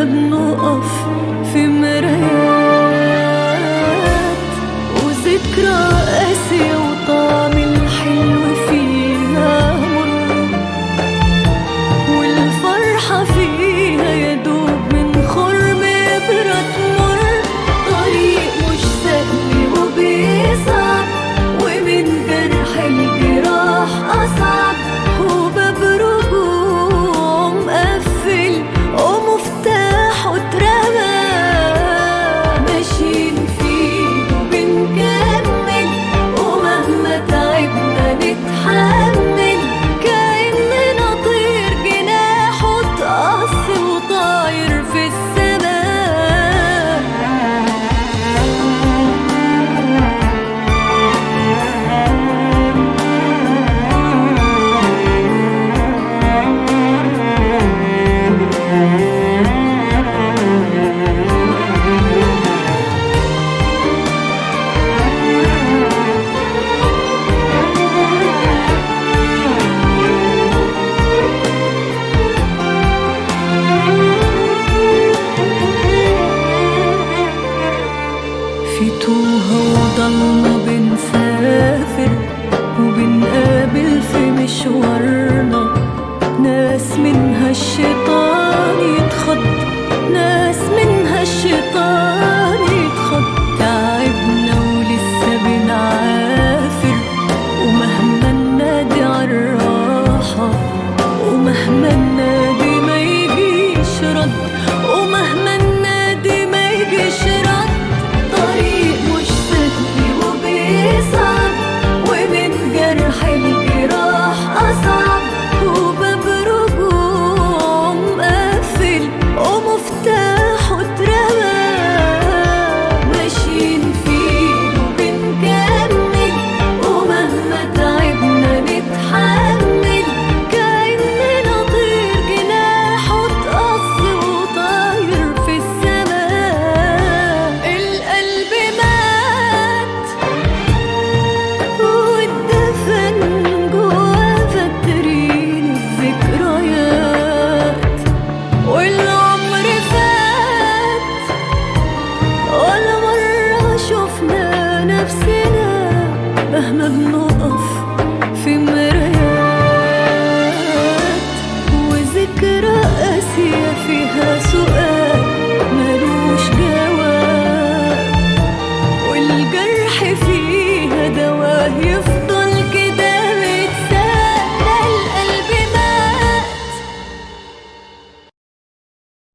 مهما بنقف في مرايات وذكرى قاسية وطعم الحلو فيها مر والفرحة فيها يدوب من خرم إبرة تمر طريق مش سهل وبيصعب ومن جرح الجراح أصعب وباب رجوع مقفل ومفتاحه اترمى ماشيين فيه وبنكمل ومهما تعبنا نتحمل كأننا طير جناحه اتقص وطاير في السماء في توها وضلمة بنسافر وبنقابل في مشوارنا ناس منها الشيطان يتخض ناس منها الشيطان يتخض تعبنا ولسه بنعافر ومهما ننادي عالراحة ومهما ننادي ما يجيش رد ومهما ننادي ما يجيش رد طريق مش سهل وبيصعب ومن جرح الجراح أصعب وباب رجوع مقفل ومفتاحه اترمى ماشيين فيه وبنكمل ومهما تعبنا نتحمل كأننا طير جناحه اتقص وطاير في السماء القلب مات والدفن جوا فاترين الذكريات والعمر فات ولا مرة شفنا نفسنا مهما بنقف في مرايات